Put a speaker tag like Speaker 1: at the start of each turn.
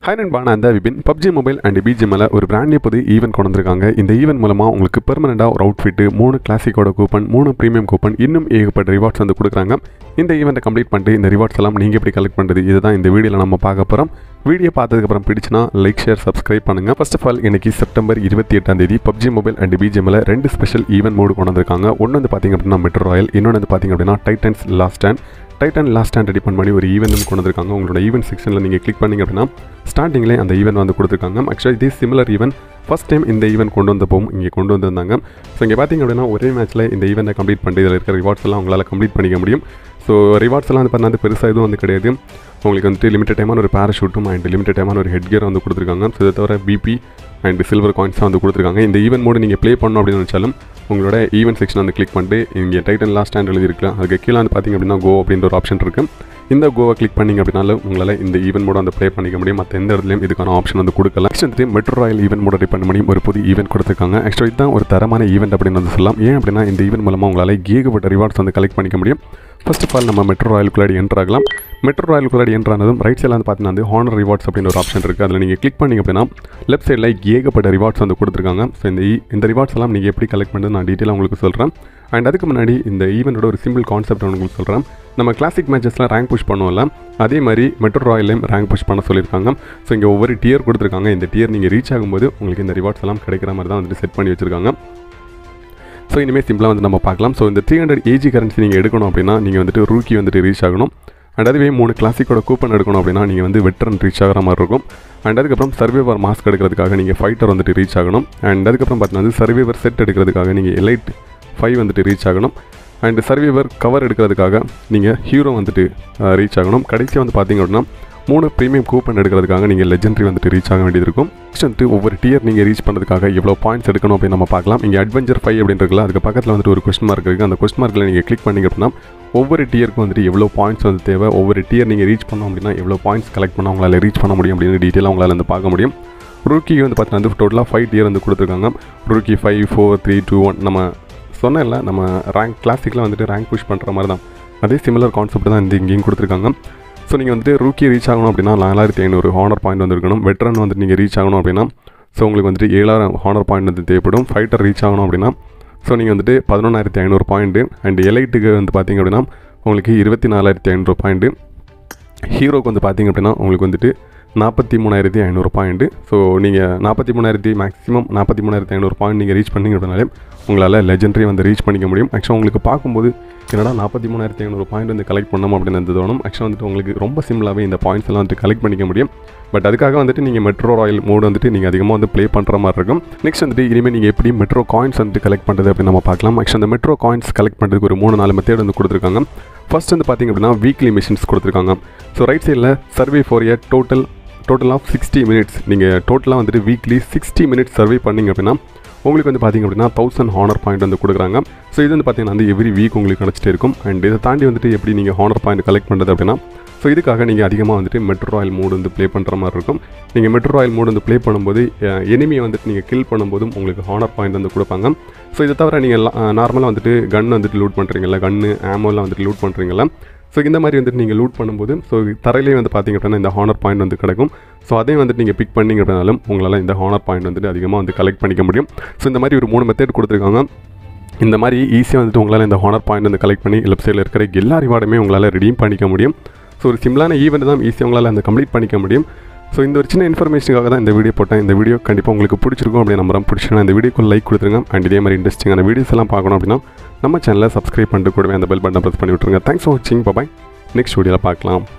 Speaker 1: high நண்பா நான் தான் விபின் பப்ஜி மொபைல் அண்ட் பிஜிஎம்ல ஒரு பிராண்ட் நியூ புது ஈவென்ட் கொண்டு வந்திருக்காங்க இந்த ஈவென்ட் மூலமாக உங்களுக்கு பெர்மனெண்டாக ஒரு அவுட்ஃபிட்டு மூணு கிளாசிக்கோட கூப்பன் மூணு ப்ரீமியம் கூப்பன் இன்னும் ஏகப்பட்ட ரிவார்ட்ஸ் வந்து கொடுக்குறாங்க இந்த ஈவெண்ட்டை கம்ப்ளீட் பண்ணிட்டு இந்த ரிவார்ட்ஸ் எல்லாம் நீங்கள் எப்படி கலெக்ட் பண்ணுறது இதுதான் இந்த வீடியோவில் நம்ம பார்க்க போகிறோம் வீடியோ பார்த்ததுக்கப்புறம் பிடிச்சினா லைக் ஷேர் சப்ஸ்கிரைப் பண்ணுங்கள் ஃபர்ஸ்ட் ஆஃப் ஆல் இன்னைக்கு செப்டம்பர் இருபத்தி எட்டாம் தேதி பப்ஜி மொபைல் அண்ட் பிஜிஎம்ல ரெண்டு ஸ்பெஷல் ஈவென்ட் மோடு கொண்டு வந்திருக்காங்க ஒன்று வந்து பார்த்திங்க அப்படின்னா மெட்ரோ ராயல் இன்னொன்று வந்து பார்த்திங்க அப்படின்னா Titans last stand Titan last stand ready பண்ணி ஒரு ஈவெண்ட் கொண்டு வந்திருக்காங்க உங்களோட ஈவெண்ட் செக்ஷனில் நீங்கள் கிளிக் பண்ணிங்க அப்படின்னா ஸ்டார்டிங்லேயே அந்த ஈவெண்ட் வந்து கொடுத்துருக்காங்க ஆக்சுவலாக இதே சிமிலர் ஈவெண்ட் ஃபஸ்ட் டைம் இந்த ஈவெண்ட் கொண்டு வந்தப்போ இங்கே கொண்டு வந்திருந்தாங்க ஸோ இங்கே பார்த்தீங்க அப்படின்னா ஒரே மேட்ச்சில் இந்த ஈவெண்ட்டை கம்ப்ளீட் பண்ணிட்டு இதில் இருக்கிற ரிவார்ட்ஸ் எல்லாம் உங்களால் கம்ப்ளீட் பண்ணிக்க முடியும் ஸோ ரிவார்ட்ஸ் எல்லாம் வந்து பார்த்தீங்கன்னா பெருசாக எதுவும் வந்து கிடையாது உங்களுக்கு வந்துட்டு லிமிட்டட் டைமான ஒரு பேராஷூட்டும் அண்ட் லிமிட்டட் டைமான ஒரு ஹெட் கியர் வந்து கொடுத்துருக்காங்க ஸோ இதை தவிர பிபி அண்ட் சில்வர் காயின்ஸாக வந்து கொடுத்துருக்காங்க இந்த ஈவெண்ட் மோடு நீங்கள் ப்ளே பண்ணணும் அப்படின்னு நினச்சாலும் உங்களோட ஈவெண்ட் செக்ஷன் வந்து கிளிக் பண்ணிட்டு இங்கே டைட்டன் லாஸ்ட் ஸ்டாண்ட் எழுதிருக்கலாம் அதுக்கு கீழே வந்து பார்த்திங்க அப்படின்னா கோ அப்படின்ற ஒரு ஆப்ஷன் இருக்குது இந்த கோவை கிளிக் பண்ணிங்க அப்படின்னாலும் உங்களால் இந்த ஈவெண்ட் மோட வந்து ப்ளே பண்ணிக்க முடியும் மற்ற எந்த இடத்துலையும் இதுக்கான ஆப்ஷன் வந்து கொடுக்கல நெக்ஸ்ட் வந்துட்டு மெட்ரோ ராயல் ஈவெண்ட் மோட பண்ண முடியும் ஒரு புது ஈவெண்ட் கொடுத்துருக்காங்க ஆக்சுவலி இதுதான் ஒரு தரமான ஈவெண்ட் அப்படின்னு வந்து சொல்லலாம் ஏன் அப்படின்னா இந்த ஈவெண்ட் மூலமாக உங்களால் ஏகப்பட்ட ரிவார்ட்ஸ் வந்து கலெக்ட் பண்ணிக்க முடியும் ஃபர்ஸ்ட் ஆஃப் ஆல் நம்ம மெட்ரோ ராயலுக்குள்ளாடி என்ட்ரு ஆகலாம் மெட்ரோ ராயலுக்குள்ளாடி என்ட்ரு ஆனதும் ரைட் சைடில் வந்து பார்த்தீங்கன்னா வந்து ஹானர் ரிவார்ட்ஸ் அப்படின்னு ஒரு ஆப்ஷன் இருக்குது அதில் நீங்கள் கிளிக் பண்ணிங்க அப்படின்னா லெஃப்ட் சைடில் ஏகப்பட்ட ரிவார்ட்ஸ் வந்து கொடுத்துருக்காங்க ஸோ இந்த e- இந்த ரிவார்ட்ஸ் எல்லாம் நீங்கள் எப்படி கலெக்ட் பண்ணுறது நான் டீட்டெயிலாக உங்களுக்கு சொல்கிறேன் அண்ட் அதுக்கு முன்னாடி இந்த ஈவெண்ட்டோட ஒரு சிம்பிள் கான்செப்ட் உங்களுக்கு சொல்கிறேன் நம்ம கிளாசிக் மேட்சஸில் ரேங்க் புஷ் பண்ணுவோம்ல அதே மாதிரி மெட்ரோ ராயலையும் ரேங்க் புஷ் பண்ண சொல்லியிருக்காங்க ஸோ இங்கே ஒவ்வொரு டியர் கொடுத்துருக்காங்க இந்த டியர் நீங்கள் ரீச் ஆகும்போது உங்களுக்கு இந்த ரிவார்ட்ஸ் எல்லாம் கிடைக்கிற மாதிரி தான் வந்துட்டு செட் பண்ணி வச்சிருக்காங்க ஸோ இனிமேல் சிம்பிளாக வந்து நம்ம பார்க்கலாம் ஸோ இந்த த்ரீ ஹண்ட்ரட் ஏஜி கரன்சி நீங்கள் எடுக்கணும் அப்படின்னா நீங்கள் வந்துட்டு ரூக்கி வந்துட்டு ரீச் ஆகணும் அண்ட் அதுவே மூணு கிளாசிக்கோட கூப்பன் எடுக்கணும் அப்படின்னா நீங்கள் வந்து வெட்டரன் ரீச் ஆகிற மாதிரி இருக்கும் அண்ட் அதுக்கப்புறம் சர்வைவர் மாஸ்க் எடுக்கிறதுக்காக நீங்கள் ஃபைட்டர் வந்துட்டு ரீச் ஆகணும் அண்ட் அதுக்கப்புறம் பார்த்தீங்கன்னா சர்வைவர் செட் எடுக்கிறதுக்காக நீங்கள் எலைட் ஃபைவ் வந்துட்டு ரீச் ஆகணும் அண்ட் சர்வைவர் கவர் எடுக்கிறதுக்காக நீங்கள் ஹீரோ வந்துட்டு ரீச் ஆகணும் கடைசியாக வந்து பார்த்தீங்க அப்படின்னா மூணு ப்ரீமியம் கூப்பன் எடுக்கிறதுக்காக நீங்கள் லெஜெண்டரி வந்துட்டு ரீச் ஆக வேண்டியது இருக்கும் நெக்ஸ்ட் வந்துட்டு ஒவ்வொரு டியர் நீங்கள் ரீச் பண்ணுறதுக்காக எவ்வளோ பாயிண்ட்ஸ் எடுக்கணும் அப்படின்னு நம்ம பார்க்கலாம் இங்கே அட்வென்ச்சர் ஃபைவ் அப்படின்னு இருக்குல்ல அதுக்கு பக்கத்தில் வந்துட்டு ஒரு கொஸ்டின் மார்க் இருக்குது அந்த கொஸ்டின் மார்க்கில் நீங்கள் கிளிக் பண்ணிங்க அப்படின்னா ஒவ்வொரு டியருக்கும் வந்துட்டு எவ்வளோ பாயிண்ட்ஸ் வந்து தேவை ஒவ்வொரு டியர் நீங்கள் ரீச் பண்ணோம் அப்படின்னா எவ்வளோ பாயிண்ட்ஸ் கலெக்ட் பண்ணால் உங்களால் ரீச் பண்ண முடியும் அப்படின்னு டீட்டெயிலாக உங்களால் வந்து பார்க்க முடியும் ரூக்கி வந்து பார்த்தீங்கன்னா வந்து டோட்டலாக ஃபைவ் டியர் வந்து கொடுத்துருக்காங்க rookie five four three two one நம்ம சொன்னேன்ல நம்ம ரேங்க் கிளாசிக்கில் வந்துட்டு ரேங்க் புஷ் பண்ணுற மாதிரி தான் அதே சிமிலர் கான்செப்ட் தான் இந்த இங்கேயும் கொடுத்துருக்காங்க ஸோ நீங்கள் வந்துட்டு ரூக்கி ரீச் ஆகணும் அப்படின்னா நாலாயிரத்தி ஐநூறு ஹானர் பாயிண்ட் வந்து இருக்கணும் வெட்ரன் வந்துட்டு நீங்கள் ரீச் ஆகணும் அப்படின்னா ஸோ உங்களுக்கு வந்துட்டு ஏழாயிரம் ஹானர் பாயிண்ட் வந்து தேவைப்படும் ஃபைட்டர் ரீச் ஆகணும் அப்படின்னா ஸோ நீங்கள் வந்துட்டு பதினொன்றாயிரத்தி ஐநூறு பாயிண்ட்டு அண்ட் எலைட்டுக்கு வந்து பார்த்தீங்க அப்படின்னா உங்களுக்கு இருபத்தி நாலாயிரத்தி ஐநூறு பாயிண்ட்டு ஹீரோக்கு வந்து பார்த்தீங்க அப்படின்னா உங்களுக்கு வந்துட்டு நாற்பத்தி மூணாயிரத்தி ஐநூறு பாயிண்ட்டு ஸோ நீங்கள் நாற்பத்தி மூணாயிரத்தி மேக்ஸிமம் நாற்பத்தி மூணாயிரத்தி ஐநூறு பாயிண்ட் நீங்கள் ரீச் பண்ணிங்க அப்படின்னாலே உங்களால் லெஜெண்டரி வந்து ரீச் பண்ணிக்க முடியும் ஆக்சுவலாக உங்களுக்கு பார்க்கும்போது என்னடா நாற்பத்தி மூணாயிரத்தி ஐநூறு பாயிண்ட் வந்து கலெக்ட் பண்ணோம் அப்படின்னு வந்து தோணும் ஆக்சுவலாக வந்துட்டு உங்களுக்கு ரொம்ப சிம்பிளாகவே இந்த பாயிண்ட்ஸ் எல்லாம் வந்துட்டு கலெக்ட் பண்ணிக்க முடியும் பட் அதுக்காக வந்துட்டு நீங்கள் மெட்ரோ ராயல் மோடு வந்துட்டு நீங்கள் அதிகமாக வந்து ப்ளே பண்ணுற மாதிரி இருக்கும் நெக்ஸ்ட் வந்துட்டு இனிமேல் நீங்கள் எப்படி மெட்ரோ காயின்ஸ் வந்துட்டு கலெக்ட் பண்ணுறது அப்படின்னு நம்ம பார்க்கலாம் ஆக்சுவலாக அந்த மெட்ரோ காயின்ஸ் கலெக்ட் பண்ணுறதுக்கு ஒரு மூணு நாலு மெத்தேட் வந்து கொடுத்துருக்காங்க ஃபர்ஸ்ட் வந்து பார்த்திங்க அப்படின்னா வீக்லி மிஷின்ஸ் கொடுத்துருக்காங்க ஸோ ரைட் சைடில் survive for a total total of sixty minutes நீங்கள் டோட்டலாக வந்துட்டு வீக்லி சிக்ஸ்டி மினிட்ஸ் சர்வே பண்ணிங்க அப்படின்னா உங்களுக்கு வந்து பார்த்திங்க அப்படின்னா தௌசண்ட் ஹானர் பாயிண்ட் வந்து கொடுக்குறாங்க ஸோ இது வந்து பார்த்தீங்கன்னா வந்து எவ்ரி வீக் உங்களுக்கு கிடச்சிட்டே இருக்கும் அண்ட் இதை தாண்டி வந்துட்டு எப்படி நீங்கள் ஹானர் பாயிண்ட் கலெக்ட் பண்ணுறது அப்படின்னா ஸோ இதுக்காக நீங்கள் அதிகமாக வந்துட்டு மெட்ரோ ராயல் மோடு வந்து ப்ளே பண்ணுற மாதிரி இருக்கும் நீங்கள் மெட்ரோ ராயல் மோடு வந்து ப்ளே பண்ணும்போது எனிமியை வந்துட்டு நீங்கள் கில் பண்ணும்போதும் உங்களுக்கு ஹானர் பாயிண்ட் வந்து கொடுப்பாங்க ஸோ இதை தவிர நீங்கள் நார்மலாக வந்துட்டு கன் வந்துட்டு லூட் பண்ணுறீங்கல்ல கன்று ஆமோலாம் வந்துட்டு லூட் பண்ணுறீங்கல்ல ஸோ இந்த மாதிரி வந்துட்டு நீங்கள் லூட் பண்ணும்போது ஸோ தரையிலே வந்து பார்த்திங்க அப்படின்னா இந்த ஹானர் பாயிண்ட் வந்து கிடைக்கும் ஸோ அதையும் வந்துட்டு நீங்கள் பிக் பண்ணிங்க அப்படின்னாலும் உங்களால் இந்த ஹானர் பாயிண்ட் வந்துட்டு அதிகமாக வந்து கலெக்ட் பண்ணிக்க முடியும் ஸோ இந்த மாதிரி ஒரு மூணு மெத்தட் கொடுத்துருக்காங்க இந்த மாதிரி ஈஸியாக வந்துட்டு உங்களால் இந்த ஹானர் பாயிண்ட் வந்து கலெக்ட் பண்ணி லெஃப்ட் சைடில் இருக்கிற எல்லா ரிவார்டுமே உங்களால் ரெடீம் பண்ணிக்க முடியும் ஸோ ஒரு சிம்பிளான ஈவெண்ட் தான் ஈஸியாக உங்களால் அந்த கம்ப்ளீட் பண்ணிக்க முடியும் ஸோ இந்த ஒரு சின்ன இன்ஃபர்மேஷனுக்காக தான் இந்த வீடியோ போட்டேன் இந்த வீடியோ கண்டிப்பாக உங்களுக்கு பிடிச்சிருக்கும் அப்படின்னு நம்புறேன் பிடிச்சினா இந்த வீடியோக்கு லைக் கொடுத்துருங்க அண்ட் இதே மாதிரி இன்ட்ரெஸ்டிங்கான வீடியோஸ் எல்லாம் பார்க்கணும் அப்படின்னா நம்ம சேனலை சப்ஸ்கிரைப் பண்ணிட்டு கூடவே அந்த பெல் பட்டன் ப்ரெஸ் பண்ணி விட்டுருங்க தேங்க்ஸ் ஃபார் வாட்சிங் பாய் நெக்ஸ்ட் வீடியோவில் பார்க்கலாம்